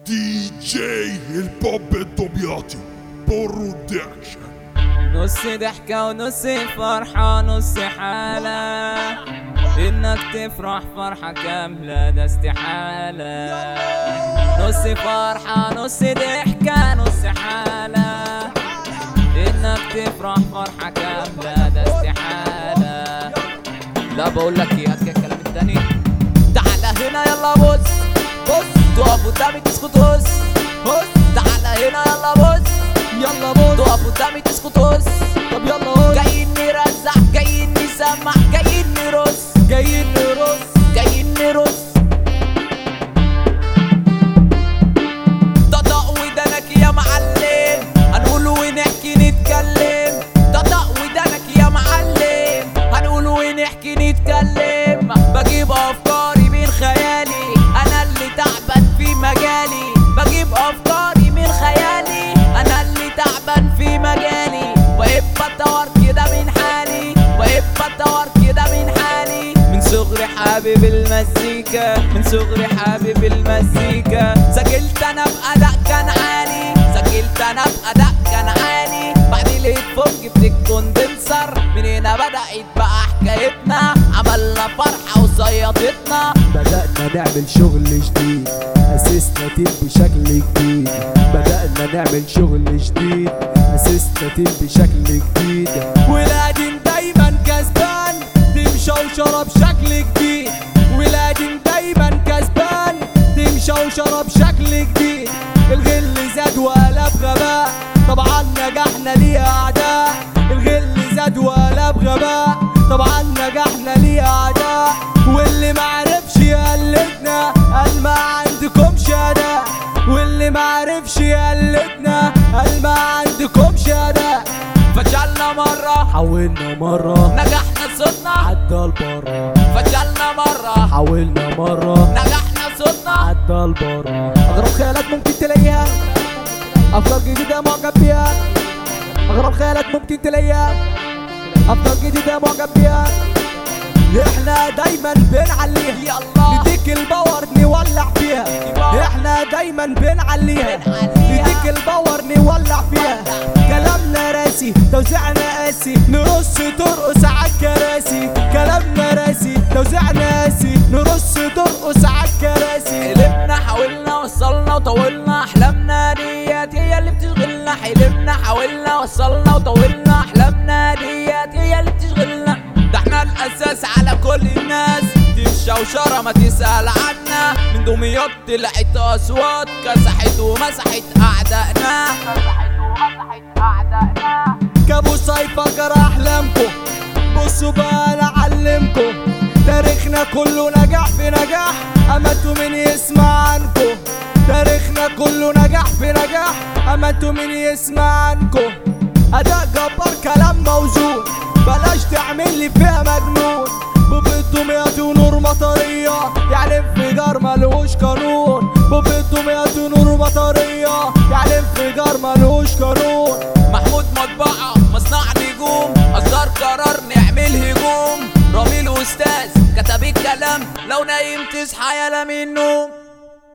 دي جي البوب الدمياطي برودكشن نص ضحكة ونص فرحة نص حالة إنك تفرح فرحة كاملة ده استحالة نص فرحة نص ضحكة نص حالة إنك تفرح فرحة كاملة ده استحالة لا بقول لك ايه هات كده الكلام التاني تعالى هنا يلا بص بص تقف قدامي تسكت هس هس تعالى هنا يلا بص يلا بص تقف قدامي تسكت هس طب يلا هس جايين نرزع جايين نسمع جايين نرص جايين نرص جايين نرص طقطق ودنك يا معلم هنقول ونحكي نتكلم طقطق ودنك يا معلم هنقول ونحكي نتكلم بجيب افكاري من خيالي انا اللي تعبان في مجالي بجيب افكاري من خيالي انا اللي تعبان في مجالي بقيت بطور كده من حالي بقيت بطور كده من حالي من صغري حابب المزيكا من صغري حابب المزيكا سجلت انا بأداء كان عالي سجلت انا بأداء كان عالي بعد الهيدفون جبت الكوندنسر من هنا بدأت بقى حكايتنا عملنا فرحة وصيطتنا بدأنا نعمل شغل جديد أسسنا تيم بشكل جديد بدأنا نعمل شغل جديد أسسنا تيم بشكل جديد ولادين دايما كسبان تيم شوشرة بشكل جديد ولادين دايما كسبان تيم شوشرة بشكل جديد الغل زاد وقلب غباء طبعا نجحنا ليه أعداء الغل زاد وقلب غباء طبعا نجحنا ليه أعداء واللي معرفش يقلدنا قال ما عندكمش أداء واللي معرفش يقلدنا قال ما عندكمش أداء فشلنا مرة حاولنا مرة نجحنا صوتنا عدى البرة فشلنا مرة حاولنا مرة نجحنا صوتنا عدى البرة أغرب خيالات ممكن تلاقيها أفكار جديدة معجب بيها أغرب خيالات ممكن تلاقيها أفكار جديدة معجب بيها احنا دايما بنعليها يلا نديك الباور نولع فيها احنا دايما بنعليها نديك الباور نولع فيها كلامنا راسي توزيعنا قاسي نرص ترقص عالكراسي كلامنا راسي توزيعنا قاسي نرص ترقص عالكراسي حلمنا حاولنا وصلنا وطولنا احلامنا ديت هي اللي بتشغلنا حلمنا حاولنا وصلنا وطولنا احلامنا ديت هي اللي بتشغلنا ده احنا الاساس على كل الناس دي الشوشرة ما تسأل عنا من دمياط طلعت اصوات كسحت ومسحت اعدائنا كسحت ومسحت اعدائنا كابوس هيفجر احلامكم بصوا بقى انا اعلمكم تاريخنا كله نجاح في نجاح اما انتوا مين يسمع عنكم تاريخنا كله نجاح في نجاح اما انتوا مين يسمع عنكم اداء جبار كلام موزون بلاش تعمل لي فيها مجنون بوبة دمياط ونور مطرية يعني انفجار ملهوش قانون بوبة دمياط ونور مطرية يعني انفجار ملهوش قانون محمود مطبعة مصنع نجوم أصدر قرار نعمل هجوم رامي الأستاذ كتب الكلام لو نايم تصحى يلا من النوم